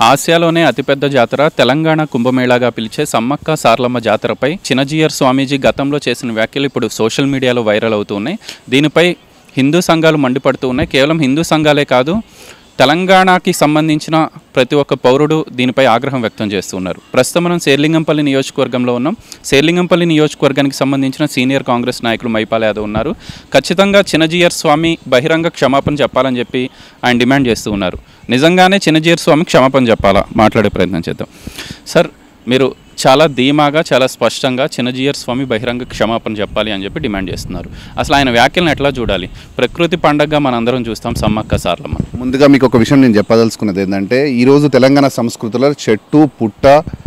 ఆసియాలోనే అతిపెద్ద జాతర తెలంగాణ కుంభమేళాగా పిలిచే సమ్మక్క సార్లమ్మ జాతరపై చినజీయర్ స్వామీజీ గతంలో చేసిన వ్యాఖ్యలు ఇప్పుడు సోషల్ మీడియాలో వైరల్ అవుతున్నాయి దీనిపై హిందూ సంఘాలు మండిపడుతూ ఉన్నాయి కేవలం హిందూ సంఘాలే కాదు తెలంగాణకి సంబంధించిన ప్రతి ఒక్క పౌరుడు దీనిపై ఆగ్రహం వ్యక్తం చేస్తున్నారు ప్రస్తుతం మనం శేర్లింగంపల్లి నియోజకవర్గంలో ఉన్నాం శేర్లింగంపల్లి నియోజకవర్గానికి సంబంధించిన సీనియర్ కాంగ్రెస్ నాయకులు మైపాల్ యాదవ్ ఉన్నారు ఖచ్చితంగా చిన్నజీయర్ స్వామి బహిరంగ క్షమాపణ చెప్పాలని చెప్పి ఆయన డిమాండ్ చేస్తూ ఉన్నారు నిజంగానే చిన్నజీయర్ స్వామి క్షమాపణ చెప్పాలా మాట్లాడే ప్రయత్నం చేద్దాం సార్ మీరు చాలా ధీమాగా చాలా స్పష్టంగా చిన్నజీయర్ స్వామి బహిరంగ క్షమాపణ చెప్పాలి అని చెప్పి డిమాండ్ చేస్తున్నారు అసలు ఆయన వ్యాఖ్యలను ఎట్లా చూడాలి ప్రకృతి పండగగా మనందరం చూస్తాం సమ్మక్క సార్లమ్మ ముందుగా మీకు ఒక విషయం నేను చెప్పదలుచుకున్నది ఏంటంటే ఈరోజు తెలంగాణ సంస్కృతిలో చెట్టు పుట్ట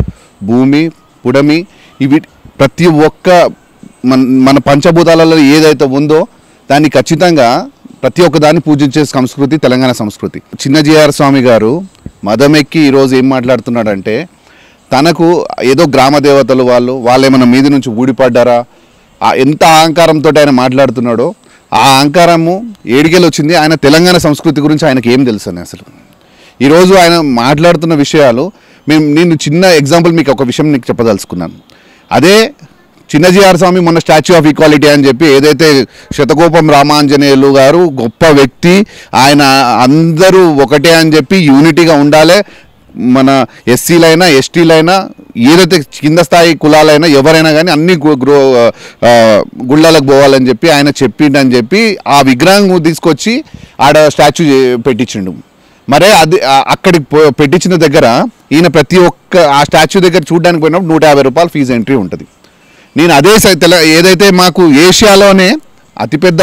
భూమి పుడమి ఇవి ప్రతి ఒక్క మన మన పంచభూతాలలో ఏదైతే ఉందో దాన్ని ఖచ్చితంగా ప్రతి ఒక్క దాన్ని పూజించే సంస్కృతి తెలంగాణ సంస్కృతి చిన్న జిఆర్ స్వామి గారు మదమెక్కి ఈరోజు ఏం మాట్లాడుతున్నాడంటే తనకు ఏదో గ్రామ దేవతలు వాళ్ళు వాళ్ళు ఏమైనా మీది నుంచి ఊడిపడ్డారా ఆ ఎంత అహంకారంతో ఆయన మాట్లాడుతున్నాడో ఆ అహంకారము ఏడికెళ్ళి వచ్చింది ఆయన తెలంగాణ సంస్కృతి గురించి ఆయనకి ఏం తెలుసు అని అసలు ఈరోజు ఆయన మాట్లాడుతున్న విషయాలు మేము నేను చిన్న ఎగ్జాంపుల్ మీకు ఒక విషయం నీకు చెప్పదలుచుకున్నాను అదే చిన్నజీఆర్ స్వామి మొన్న స్టాచ్యూ ఆఫ్ ఈక్వాలిటీ అని చెప్పి ఏదైతే శతకోపం రామాంజనేయులు గారు గొప్ప వ్యక్తి ఆయన అందరూ ఒకటే అని చెప్పి యూనిటీగా ఉండాలి మన ఎస్సీలైనా ఎస్టీలైనా ఏదైతే కింద స్థాయి కులాలైనా ఎవరైనా కానీ అన్ని గు- గ్రో ఆ, గుళ్ళలకు పోవాలని చెప్పి ఆయన చెప్పిండని చెప్పి ఆ విగ్రహం తీసుకొచ్చి ఆడ స్టాచ్యూ చే- పెట్టించిండు మరే అది ఆ- అక్కడికి పో- పెట్టించిన దగ్గర ఈయన ప్రతి ఒక్క ఆ స్టాచ్యూ దగ్గర చూడడానికి పోయినప్పుడు నూట యాభై రూపాయలు ఫీజు ఎంట్రీ ఉంటుంది నేను అదే సై- తెల ఏదైతే మాకు ఏషియాలోనే అతిపెద్ద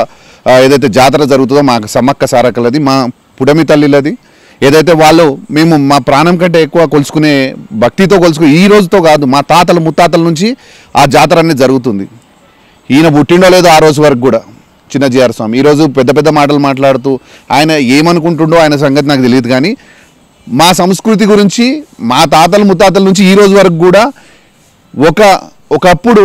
ఆ, ఏదైతే జాతర జరుగుతుందో మా సమ్మక్క సారక్కలది మా పుడమి తల్లిలది ఏదైతే వాళ్ళు మేము మా ప్రాణం కంటే ఎక్కువ కొలుసుకునే భక్తితో కొలుసుకునే ఈ రోజుతో కాదు మా తాతల ముత్తాతల నుంచి ఆ జాతర అనేది జరుగుతుంది ఈయన పుట్టిండో లేదో ఆ రోజు వరకు కూడా చిన్న జిఆర్ స్వామి ఈరోజు పెద్ద పెద్ద మాటలు మాట్లాడుతూ ఆయన ఏమనుకుంటుండో ఆయన సంగతి నాకు తెలియదు కానీ మా సంస్కృతి గురించి మా తాతల ముత్తాతల నుంచి ఈ రోజు వరకు కూడా ఒక ఒకప్పుడు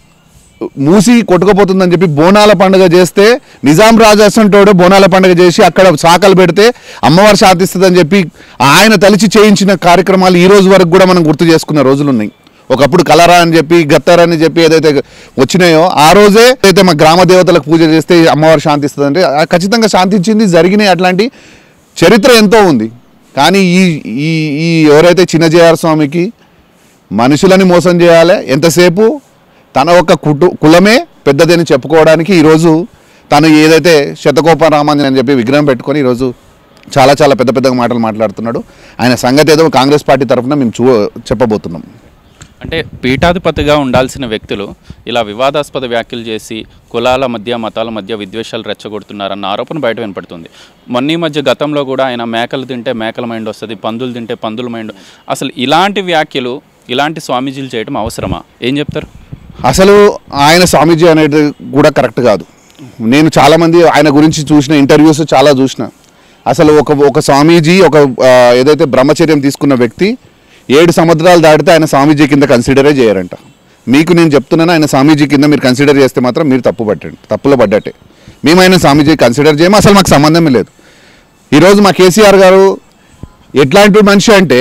మూసి కొట్టుకుపోతుందని చెప్పి బోనాల పండుగ చేస్తే నిజాం రాజు అసంటోడు బోనాల పండుగ చేసి అక్కడ శాఖలు పెడితే అమ్మవారు శాంతిస్తుందని చెప్పి ఆయన తలిచి చేయించిన కార్యక్రమాలు ఈ రోజు వరకు కూడా మనం గుర్తు చేసుకున్న రోజులు ఉన్నాయి ఒకప్పుడు కలరా అని చెప్పి గత్తరా అని చెప్పి ఏదైతే వచ్చినాయో ఆ రోజే అయితే మా గ్రామ దేవతలకు పూజ చేస్తే అమ్మవారు శాంతిస్తుందంటే ఆ ఖచ్చితంగా శాంతించింది జరిగినాయి అట్లాంటి చరిత్ర ఎంతో ఉంది కానీ ఈ ఈ ఈ ఎవరైతే చిన్నజయార స్వామికి మనుషులని మోసం చేయాలి ఎంతసేపు తన ఒక కుటు కులమే పెద్దదని చెప్పుకోవడానికి ఈరోజు తను ఏదైతే శతకోప రామాంజన్ అని చెప్పి విగ్రహం పెట్టుకొని ఈరోజు చాలా చాలా పెద్ద పెద్ద మాటలు మాట్లాడుతున్నాడు ఆయన సంగతి ఏదో కాంగ్రెస్ పార్టీ తరఫున మేము చూ చెప్పబోతున్నాం అంటే పీఠాధిపతిగా ఉండాల్సిన వ్యక్తులు ఇలా వివాదాస్పద వ్యాఖ్యలు చేసి కులాల మధ్య మతాల మధ్య విద్వేషాలు రెచ్చగొడుతున్నారన్న ఆరోపణ బయట వినపడుతుంది మొన్న ఈ మధ్య గతంలో కూడా ఆయన మేకలు తింటే మేకల మైండ్ వస్తుంది పందులు తింటే పందుల మైండ్ అసలు ఇలాంటి వ్యాఖ్యలు ఇలాంటి స్వామీజీలు చేయడం అవసరమా ఏం చెప్తారు అసలు ఆయన స్వామీజీ అనేది కూడా కరెక్ట్ కాదు నేను చాలామంది ఆయన గురించి చూసిన ఇంటర్వ్యూస్ చాలా చూసిన అసలు ఒక ఒక స్వామీజీ ఒక ఆ, ఏదైతే బ్రహ్మచర్యం తీసుకున్న వ్యక్తి ఏడు సముద్రాలు దాటితే ఆయన స్వామీజీ కింద కన్సిడరే చేయరంట మీకు నేను చెప్తున్నాను ఆయన స్వామీజీ కింద మీరు కన్సిడర్ చేస్తే మాత్రం మీరు తప్పు పట్టండి తప్పులో పడ్డట్టే మేము ఆయన స్వామీజీ కన్సిడర్ చేయము అసలు మాకు సంబంధమే లేదు ఈరోజు మా కేసీఆర్ గారు ఎట్లాంటి మనిషి అంటే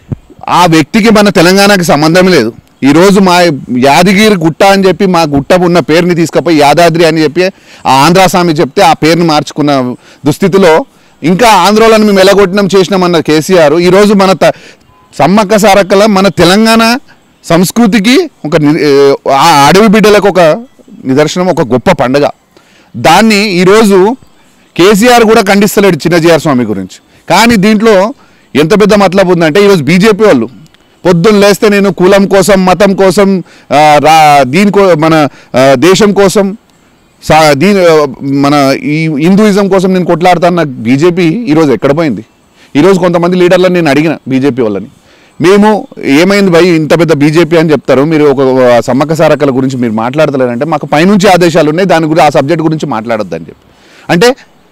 ఆ వ్యక్తికి మన తెలంగాణకి సంబంధం లేదు ఈరోజు మా యాదగిరి గుట్ట అని చెప్పి మా గుట్ట ఉన్న పేరుని తీసుకుపోయి యాదాద్రి అని చెప్పి ఆ ఆంధ్ర స్వామి చెప్తే ఆ పేరుని మార్చుకున్న దుస్థితిలో ఇంకా ఆంధ్రోలను మేము ఎలగొట్టినాం చేసినామన్న కేసీఆర్ ఈరోజు మన త సమ్మక్క సారక్కల మన తెలంగాణ సంస్కృతికి ఒక ని- ఆ అడవి బిడ్డలకు ఒక నిదర్శనం ఒక గొప్ప పండగ దాన్ని ఈరోజు కేసీఆర్ కూడా ఖండిస్తలేడు చిన్నజీఆర్ స్వామి గురించి కానీ దీంట్లో ఎంత పెద్ద మతలబు ఉందంటే ఈరోజు బీజేపీ వాళ్ళు పొద్దున్న లేస్తే నేను కులం కోసం మతం కోసం ఆ, రా దీని కో మన ఆ, దేశం కోసం సా దీని ఆ, మన ఈ హిందూయిజం కోసం నేను కొట్లాడుతాను నాకు బీజేపీ ఈరోజు ఎక్కడ పోయింది ఈరోజు కొంతమంది లీడర్లను నేను అడిగిన బీజేపీ వాళ్ళని మేము ఏమైంది భయ్ ఇంత పెద్ద బీజేపీ అని చెప్తారు మీరు ఒక ఆ, సమ్మక్క సారక్కల గురించి మీరు మాట్లాడతలేరంటే మాకు పైనుంచి ఆదేశాలు ఉన్నాయి దాని గురించి ఆ సబ్జెక్ట్ గురించి మాట్లాడొద్దని చెప్పి అంటే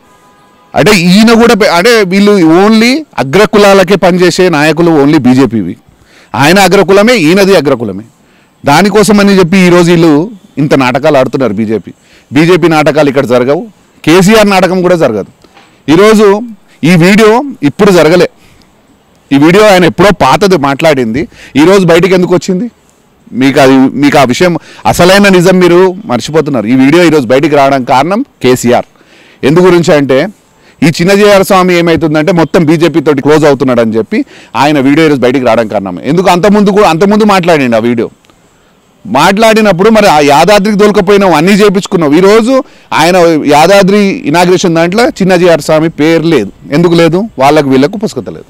అంటే ఈయన కూడా పె- అంటే వీళ్ళు ఓన్లీ అగ్రకులాలకే పనిచేసే నాయకులు ఓన్లీ బీజేపీవి ఆయన అగ్రకులమే ఈయనది అగ్రకులమే దానికోసం అని చెప్పి ఈరోజు వీళ్ళు ఇంత నాటకాలు ఆడుతున్నారు బీజేపీ బీజేపీ నాటకాలు ఇక్కడ జరగవు కేసీఆర్ నాటకం కూడా జరగదు ఈరోజు ఈ వీడియో ఇప్పుడు జరగలే ఈ వీడియో ఆయన ఎప్పుడో పాతది మాట్లాడింది ఈరోజు బయటికి ఎందుకు వచ్చింది మీకు అది మీకు ఆ విషయం అసలైన నిజం మీరు మర్చిపోతున్నారు ఈ వీడియో ఈరోజు బయటికి రావడానికి కారణం కేసీఆర్ ఎందు గురించి అంటే ఈ చిన్నజీఆర్ స్వామి ఏమవుతుందంటే మొత్తం బీజేపీ తోటి క్లోజ్ అవుతున్నాడు అని చెప్పి ఆయన వీడియో ఈరోజు బయటికి రావడానికి కారణం ఎందుకు అంతకుముందు కూడా అంతకుముందు మాట్లాడిండు ఆ వీడియో మాట్లాడినప్పుడు మరి ఆ యాదాద్రికి దొలకపోయినావు అన్నీ చేయించుకున్నావు ఈరోజు ఆయన యాదాద్రి ఇనాగ్రేషన్ దాంట్లో చిన్నజీఆర్ స్వామి పేరు లేదు ఎందుకు లేదు వాళ్ళకు వీళ్ళకు పుస్తకత లేదు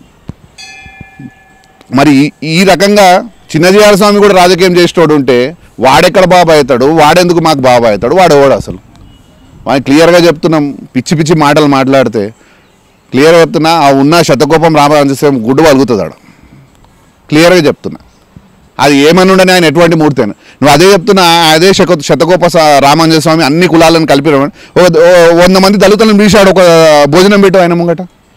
మరి ఈ- ఈ రకంగా చిన్నజీఆర్ స్వామి కూడా రాజకీయం చేసేటోడు ఉంటే వాడెక్కడ బాబా అవుతాడు వాడెందుకు మాకు బాబా అవుతాడు వాడెవడు అసలు వాడిని క్లియర్గా చెప్తున్నాం పిచ్చి పిచ్చి మాటలు మాట్లాడితే క్లియర్గా చెప్తున్నా ఆ ఉన్న శతకోపం రామరాజస్వామి గుడ్డు వలుగుతుంది ఆడ క్లియర్గా చెప్తున్నా అది ఏమని ఉండని ఆయన ఎటువంటి మూర్తేను నువ్వు అదే చెప్తున్నా అదే శత శతకోప స- రామాంజన స్వామి అన్ని కులాలను కలిపి ఓ ఓ వంద మంది దళితులను పిలిచాడు ఒక భోజనం పెట్టు ఆయన ముంగట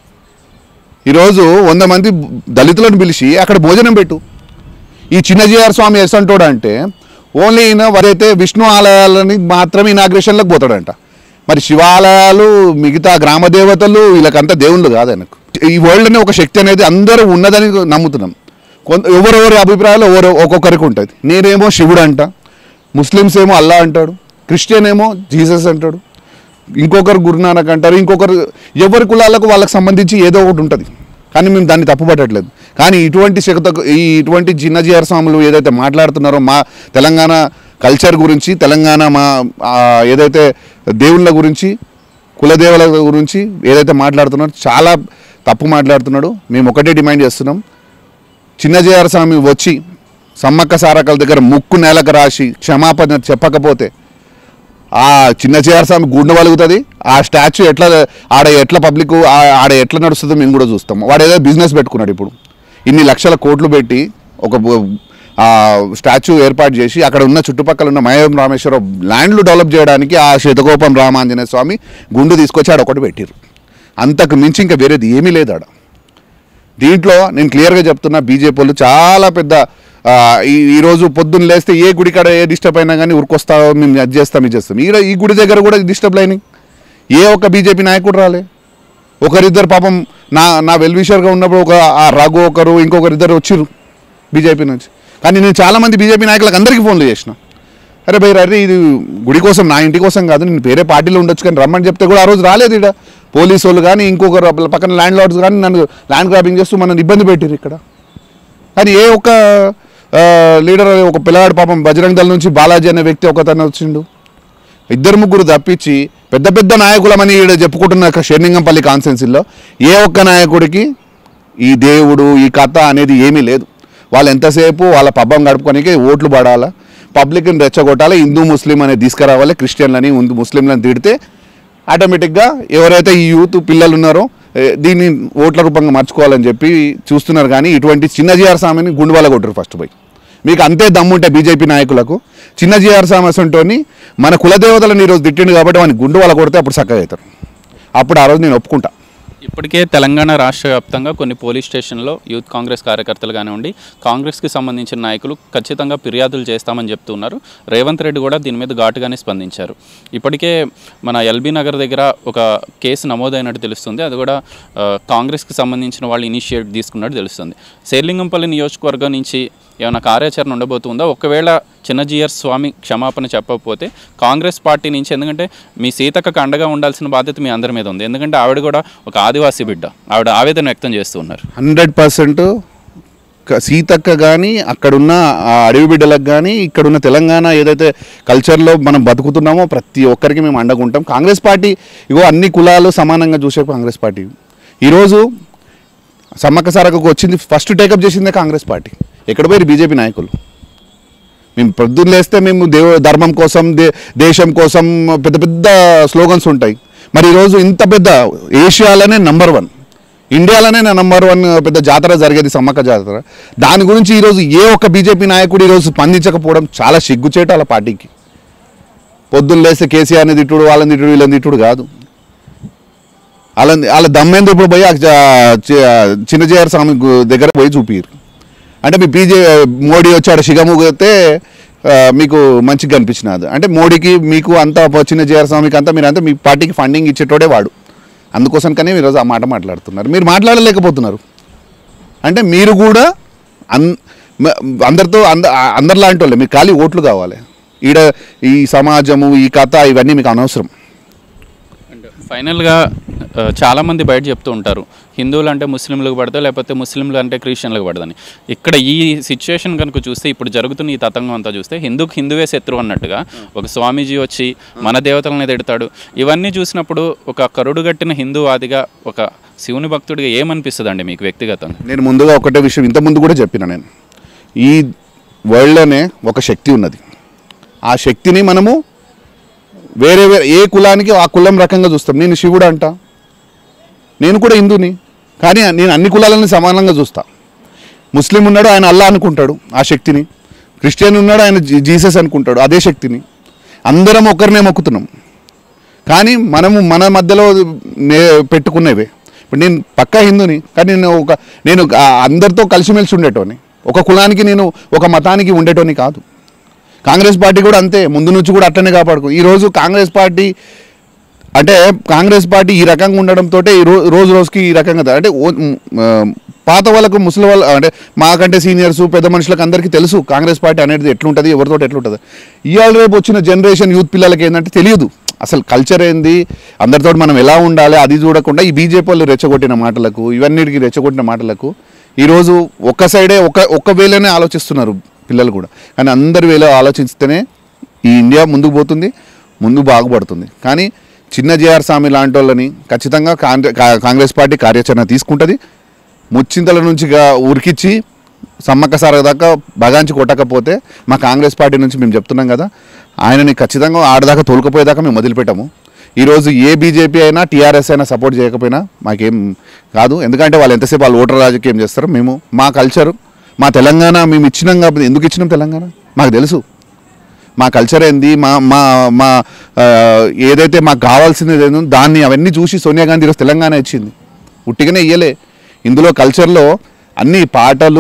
ఈరోజు వంద మంది దళితులను పిలిచి అక్కడ భోజనం పెట్టు ఈ చిన్నజీఆర్ స్వామి ఎస్ అంటాడు అంటే ఓన్లీ ఈయన వరైతే విష్ణు ఆలయాలని మాత్రమే ఇనాగ్రేషన్లకు పోతాడంట మరి శివాలయాలు మిగతా గ్రామ దేవతలు వీళ్ళకంతా దేవుళ్ళు కాదు ఆయనకు ఈ వరల్డ్ని ఒక శక్తి అనేది అందరూ ఉన్నదని నమ్ముతున్నాం కొంత ఎవరెవరి అభిప్రాయాలు ఎవరు ఒక్కొక్కరికి ఉంటుంది నేనేమో శివుడు అంట ముస్లిమ్స్ ఏమో అల్లా అంటాడు క్రిస్టియన్ ఏమో జీసస్ అంటాడు ఇంకొకరు గురునానక్ అంటారు ఇంకొకరు ఎవరి కులాలకు వాళ్ళకి సంబంధించి ఏదో ఒకటి ఉంటుంది కానీ మేము దాన్ని తప్పుపట్టట్లేదు కానీ ఇటువంటి శక్త ఈ ఇటువంటి చిన్నజీఆర్ స్వాములు ఏదైతే మాట్లాడుతున్నారో మా తెలంగాణ కల్చర్ గురించి తెలంగాణ మా ఆ, ఏదైతే దేవుళ్ళ గురించి కులదేవుల గురించి ఏదైతే మాట్లాడుతున్నారో చాలా తప్పు మాట్లాడుతున్నాడు మేము ఒకటే డిమాండ్ చేస్తున్నాం చిన్నజీఆర్ స్వామి వచ్చి సమ్మక్క సారకల దగ్గర ముక్కు నేలకు రాసి క్షమాపణ చెప్పకపోతే ఆ చిన్న చేయార్ స్వామి గుండె వలుగుతుంది ఆ స్టాచ్యూ ఎట్లా ఆడ ఎట్లా పబ్లిక్ ఆడ ఎట్లా నడుస్తుందో మేము కూడా చూస్తాం వాడు ఏదో బిజినెస్ పెట్టుకున్నాడు ఇప్పుడు ఇన్ని లక్షల కోట్లు పెట్టి ఒక బు- ఆ స్టాచ్యూ ఏర్పాటు చేసి అక్కడ ఉన్న చుట్టుపక్కల ఉన్న మయం రామేశ్వరం ల్యాండ్లు డెవలప్ చేయడానికి ఆ శతకోపం రామాంజనేయ స్వామి గుండు తీసుకొచ్చి ఆడ ఒకటి పెట్టిరు అంతకు మించి ఇంకా వేరేది ఏమీ లేదు ఆడ దీంట్లో నేను క్లియర్గా చెప్తున్నా బీజేపీ వాళ్ళు చాలా పెద్ద ఆ, ఈ ఈరోజు పొద్దున్న లేస్తే ఏ గుడి కాడ ఏ డిస్టర్బ్ అయినా కానీ ఉరికొస్తావో మేము అది చేస్తాం ఇది చేస్తాం ఈ ఈ గుడి దగ్గర కూడా డిస్టర్బ్ అయినాయి ఏ ఒక్క బీజేపీ నాయకుడు రాలే ఒకరిద్దరు పాపం నా నా వెల్విషర్గా ఉన్నప్పుడు ఒక ఆ రఘు ఒకరు ఇంకొకరిద్దరు వచ్చిర్రు బీజేపీ నుంచి కానీ నేను చాలామంది బీజేపీ నాయకులకు అందరికీ ఫోన్లు చేసిన అరే భయ్ అరే ఇది గుడి కోసం నా ఇంటి కోసం కాదు నేను వేరే పార్టీలో ఉండొచ్చు కానీ రమ్మని చెప్తే కూడా ఆ రోజు రాలేదు ఇక్కడ పోలీసు వాళ్ళు కానీ ఇంకొకరు పక్కన ల్యాండ్ లార్డ్స్ కానీ నన్ను ల్యాండ్ గ్రాబింగ్ చేస్తూ మనల్ని ఇబ్బంది పెట్టిరు ఇక్కడ కానీ ఏ ఒక్క ఆ, లీడర్ ఒక పిల్లగాడు పాపం బజరంగ్ దళ నుంచి బాలాజీ అనే వ్యక్తి ఒకతను వచ్చిండు ఇద్దరు ముగ్గురు తప్పించి పెద్ద పెద్ద నాయకులమని ఈడ చెప్పుకుంటున్న షెర్నింగంపల్లి కాన్స్టెన్సీలో ఏ ఒక్క నాయకుడికి ఈ దేవుడు ఈ కథ అనేది ఏమీ లేదు వాళ్ళు ఎంతసేపు వాళ్ళ పబ్బం గడుపుకోనికి ఓట్లు పడాలా పబ్లిక్ని రెచ్చగొట్టాలి హిందూ ముస్లిం అనేది తీసుకురావాలి క్రిస్టియన్లని ముందు ముస్లింలను తిడితే ఆటోమేటిక్గా ఎవరైతే ఈ యూత్ పిల్లలు ఉన్నారో ఏ, దీన్ని ఓట్ల రూపంగా మార్చుకోవాలని చెప్పి చూస్తున్నారు కానీ ఇటువంటి చిన్న జిఆర్ స్వామిని గుండువాల కొట్టరు ఫస్ట్ పోయి మీకు అంతే దమ్ముంటే బీజేపీ నాయకులకు చిన్న జిఆర్ స్వామి అసంటోని మన కులదేవతలను ఈరోజు తిట్టిండు కాబట్టి వాడిని గుండువాల కొడితే అప్పుడు చక్కగా అవుతారు అప్పుడు ఆ రోజు నేను ఒప్పుకుంటా ఇప్పటికే తెలంగాణ రాష్ట్ర వ్యాప్తంగా కొన్ని పోలీస్ స్టేషన్లో యూత్ కాంగ్రెస్ కార్యకర్తలు కానివ్వండి కాంగ్రెస్కి సంబంధించిన నాయకులు ఖచ్చితంగా ఫిర్యాదులు చేస్తామని చెప్తున్నారు రేవంత్ రెడ్డి కూడా దీని మీద ఘాటుగానే స్పందించారు ఇప్పటికే మన ఎల్బీ నగర్ దగ్గర ఒక కేసు నమోదైనట్టు తెలుస్తుంది అది కూడా ఆ, కాంగ్రెస్కి సంబంధించిన వాళ్ళు ఇనిషియేట్ తీసుకున్నట్టు తెలుస్తుంది శేర్లింగంపల్లి నియోజకవర్గం నుంచి ఏమైనా కార్యాచరణ ఉండబోతుందా ఒకవేళ చిన్నజీయర్ స్వామి క్షమాపణ చెప్పకపోతే కాంగ్రెస్ పార్టీ నుంచి ఎందుకంటే మీ సీతక్కకు అండగా ఉండాల్సిన బాధ్యత మీ అందరి మీద ఉంది ఎందుకంటే ఆవిడ కూడా ఒక ఆదివాసీ బిడ్డ ఆవిడ ఆవేదన వ్యక్తం చేస్తూ ఉన్నారు హండ్రెడ్ పర్సెంట్ సీతక్క కానీ అక్కడున్న ఆ అడవి బిడ్డలకు కానీ ఇక్కడున్న తెలంగాణ ఏదైతే కల్చర్లో మనం బతుకుతున్నామో ప్రతి ఒక్కరికి మేము అండగుంటాం కాంగ్రెస్ పార్టీ ఇగో అన్ని కులాలు సమానంగా చూసే కాంగ్రెస్ పార్టీ ఈరోజు సమ్మక్క సారకకు వచ్చింది ఫస్ట్ టేకప్ చేసిందే కాంగ్రెస్ పార్టీ ఎక్కడ పోయి బీజేపీ నాయకులు మేము పొద్దున్న లేస్తే మేము దేవ ధర్మం కోసం దే దేశం కోసం పెద్ద పెద్ద స్లోగన్స్ ఉంటాయి మరి ఈరోజు ఇంత పెద్ద ఏషియాలోనే నంబర్ వన్ ఇండియాలోనే నంబర్ వన్ పెద్ద జాతర జరిగేది సమ్మక్క జాతర దాని గురించి ఈరోజు ఏ ఒక్క బీజేపీ నాయకుడు ఈరోజు స్పందించకపోవడం చాలా సిగ్గుచేట వాళ్ళ పార్టీకి పొద్దున్న లేస్తే కేసీఆర్ని తిట్టుడు వాళ్ళని తిట్టుడు వీళ్ళని తిట్టుడు కాదు వాళ్ళ వాళ్ళ దమ్మేందుకు ఇప్పుడు పోయి ఆ చ- చ- చిన్నజీఆర్ స్వామి గు- దగ్గర పోయి చూపిరు అంటే మీ బీజే మోడీ వచ్చాడు శిగముగితే మీకు మంచిగా కనిపించినది అంటే మోడీకి మీకు అంతా చిన్న జేఆర్ స్వామికి అంతా మీరు అంతా మీ పార్టీకి ఫండింగ్ ఇచ్చేటోడే వాడు అందుకోసం కానీ ఈరోజు ఆ మాట మాట్లాడుతున్నారు మీరు మాట్లాడలేకపోతున్నారు అంటే మీరు కూడా అన్ మ- అందరితో అంద అందరిలాంటి వాళ్ళే మీకు ఖాళీ ఓట్లు కావాలి ఈడ ఈ సమాజము ఈ కథ ఇవన్నీ మీకు అనవసరం అండ్ ఫైనల్గా ఆ, చాలామంది బయట చెప్తూ ఉంటారు హిందువులు అంటే ముస్లింలకు పడతాయి లేకపోతే ముస్లింలు అంటే క్రిస్టియన్లకు పడదని ఇక్కడ ఈ సిచ్యువేషన్ కనుక చూస్తే ఇప్పుడు జరుగుతున్న ఈ తతంగం అంతా చూస్తే హిందూకి హిందువే శత్రువు అన్నట్టుగా ఒక స్వామీజీ వచ్చి మన దేవతలనే తిడతాడు ఇవన్నీ చూసినప్పుడు ఒక కరుడుగట్టిన హిందూవాదిగా ఒక శివుని భక్తుడిగా ఏమనిపిస్తుంది అండి మీకు వ్యక్తిగతంగా నేను ముందుగా ఒకటే విషయం ఇంత ముందు కూడా చెప్పిన నేను ఈ వరల్డ్లోనే ఒక శక్తి ఉన్నది ఆ శక్తిని మనము వేరే వేరే ఏ కులానికి ఆ కులం రకంగా చూస్తాం నేను శివుడు అంట నేను కూడా హిందూని కానీ నేను అన్ని కులాలను సమానంగా చూస్తా ముస్లిం ఉన్నాడు ఆయన అల్లా అనుకుంటాడు ఆ శక్తిని క్రిస్టియన్ ఉన్నాడు ఆయన జీ- జీసస్ అనుకుంటాడు అదే శక్తిని అందరం ఒకరినే మొక్కుతున్నాం కానీ మనము మన మధ్యలో నే పెట్టుకునేవే ఇప్పుడు నేను పక్కా హిందూని కానీ నేను ఒక నేను ఆ అందరితో కలిసిమెలిసి ఉండేటోని ఒక కులానికి నేను ఒక మతానికి ఉండేటోని కాదు కాంగ్రెస్ పార్టీ కూడా అంతే ముందు నుంచి కూడా అట్లనే కాపాడుకో ఈరోజు కాంగ్రెస్ పార్టీ అంటే కాంగ్రెస్ పార్టీ ఈ రకంగా ఉండడంతో ఈ రో రోజు రోజుకి ఈ రకంగా ద- అంటే ఓ- మ్, ఆ, పాత వాళ్ళకు ముసలి వాళ్ళ అంటే మాకంటే సీనియర్స్ పెద్ద మనుషులకు అందరికీ తెలుసు కాంగ్రెస్ పార్టీ అనేది ఎట్లుంటుంది ఎవరితో ఎట్లుంటుంది ఇవాళ రేపు వచ్చిన జనరేషన్ యూత్ పిల్లలకి ఏంటంటే తెలియదు అసలు కల్చర్ ఏంది అందరితో మనం ఎలా ఉండాలి అది చూడకుండా ఈ బీజేపీ వాళ్ళు రెచ్చగొట్టిన మాటలకు ఇవన్నిటికీ రెచ్చగొట్టిన మాటలకు ఈరోజు ఒక్క సైడే ఒక ఒక్క వేలోనే ఆలోచిస్తున్నారు పిల్లలు కూడా కానీ అందరి వేలో ఆలోచిస్తేనే ఈ ఇండియా ముందుకు పోతుంది ముందు బాగుపడుతుంది కానీ చిన్న జేఆర్ స్వామి లాంటి వాళ్ళని ఖచ్చితంగా కాంగ్రె- కా- కాంగ్రెస్ పార్టీ కార్యాచరణ తీసుకుంటుంది ముచ్చింతల నుంచి గా- ఉరికిచ్చి సమ్మక్క సార దాకా బగాంచి కొట్టకపోతే మా కాంగ్రెస్ పార్టీ నుంచి మేము చెప్తున్నాం కదా ఆయనని ఖచ్చితంగా ఆడదాకా తోలుకపోయేదాకా మేము వదిలిపెట్టాము ఈరోజు ఏ బీజేపీ అయినా టీఆర్ఎస్ అయినా సపోర్ట్ చేయకపోయినా మాకేం కాదు ఎందుకంటే వాళ్ళు ఎంతసేపు వాళ్ళు ఓటర్ రాజకీయం చేస్తారు మేము మా కల్చర్ మా తెలంగాణ మేము ఇచ్చినాం కాబట్టి ఎందుకు ఇచ్చినాం తెలంగాణ మాకు తెలుసు మా కల్చర్ ఏంది మా మా మా ఆ, ఏదైతే మాకు కావాల్సింది ఏదో దాన్ని అవన్నీ చూసి సోనియా గాంధీ ఈరోజు తెలంగాణ ఇచ్చింది ఉట్టిగానే ఇయ్యలే ఇందులో కల్చర్లో అన్ని పాటలు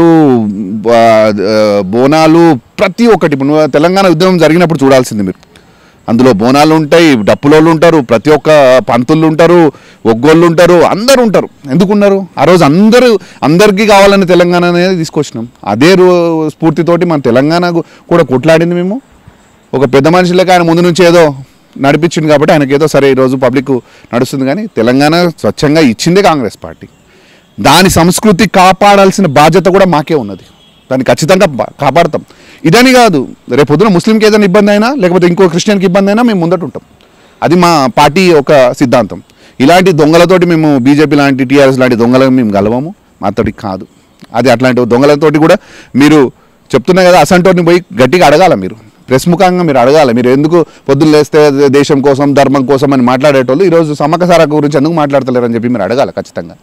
ఆ, ఆ, బోనాలు ప్రతి ఒక్కటి ఇప్పుడు నువ్వు తెలంగాణ ఉద్యమం జరిగినప్పుడు చూడాల్సింది మీరు అందులో బోనాలు ఉంటాయి డప్పులోళ్ళు ఉంటారు ప్రతి ఒక్క పంతులు ఉంటారు ఒగ్గోళ్ళు ఉంటారు అందరు ఉంటారు ఎందుకున్నారు ఆ రోజు అందరూ అందరికీ కావాలని తెలంగాణ అనేది తీసుకొచ్చినాం అదే రో స్ఫూర్తితోటి మన తెలంగాణ కూడా కొట్లాడింది మేము ఒక పెద్ద మనుషులకి ఆయన ముందు నుంచి ఏదో నడిపించింది కాబట్టి ఆయనకి ఏదో సరే ఈరోజు పబ్లిక్ నడుస్తుంది కానీ తెలంగాణ స్వచ్ఛంగా ఇచ్చిందే కాంగ్రెస్ పార్టీ దాని సంస్కృతి కాపాడాల్సిన బాధ్యత కూడా మాకే ఉన్నది దాన్ని ఖచ్చితంగా బా- కాపాడతాం ఇదని కాదు రేపు పొద్దున ముస్లింకి ఏదైనా ఇబ్బంది అయినా లేకపోతే ఇంకో క్రిస్టియన్కి ఇబ్బంది అయినా మేము ముందట ఉంటాం అది మా పార్టీ ఒక సిద్ధాంతం ఇలాంటి దొంగలతోటి మేము బీజేపీ లాంటి టీఆర్ఎస్ లాంటి దొంగలను మేము గలవము మాతోటి కాదు అది అట్లాంటి దొంగలతోటి కూడా మీరు చెప్తున్నా కదా అసంటోని పోయి గట్టిగా అడగాల మీరు ప్రెస్ ముఖంగా మీరు అడగాలి మీరు ఎందుకు పొద్దున్న లేస్తే దేశం కోసం ధర్మం కోసం అని మాట్లాడేటోళ్ళు ఈరోజు సమ్మక్క సారా గురించి ఎందుకు మాట్లాడతలేరు అని చెప్పి మీరు అడగాలి ఖచ్చితంగా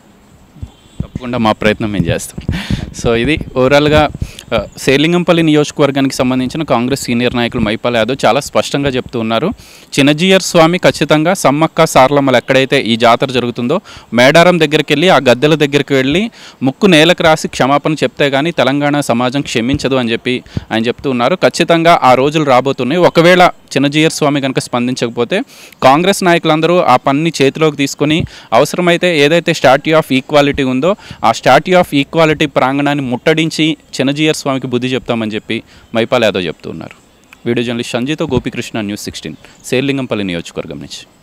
తప్పకుండా మా ప్రయత్నం మేము చేస్తాం సో ఇది ఓవరాల్గా ఆ, సేలింగంపల్లి నియోజకవర్గానికి సంబంధించిన కాంగ్రెస్ సీనియర్ నాయకులు మైపాల్ యాదవ్ చాలా స్పష్టంగా చెప్తూ ఉన్నారు చిన్నజీయర్ స్వామి ఖచ్చితంగా సమ్మక్క సార్లమ్మలు ఎక్కడైతే ఈ జాతర జరుగుతుందో మేడారం దగ్గరికి వెళ్ళి ఆ గద్దెల దగ్గరికి వెళ్ళి ముక్కు నేలకు రాసి క్షమాపణ చెప్తే కానీ తెలంగాణ సమాజం క్షమించదు అని చెప్పి ఆయన చెప్తూ ఉన్నారు ఖచ్చితంగా ఆ రోజులు రాబోతున్నాయి ఒకవేళ చిన్నజీయర్ స్వామి కనుక స్పందించకపోతే కాంగ్రెస్ నాయకులందరూ ఆ పని చేతిలోకి తీసుకొని అవసరమైతే ఏదైతే స్టాట్యూ ఆఫ్ ఈక్వాలిటీ ఉందో ఆ స్టాట్యూ ఆఫ్ ఈక్వాలిటీ ప్రాంగణాన్ని ముట్టడించి చిన్నజీయర్ స్వామికి బుద్ధి చెప్తామని చెప్పి మైపాల్ యాదవ్ చెప్తున్నారు వీడియో జర్నలిస్ట్ సంజీతో గోపికృష్ణ న్యూస్ సిక్స్టీన్ సేర్లింగంపల్లి నియోజకవర్గం నుంచి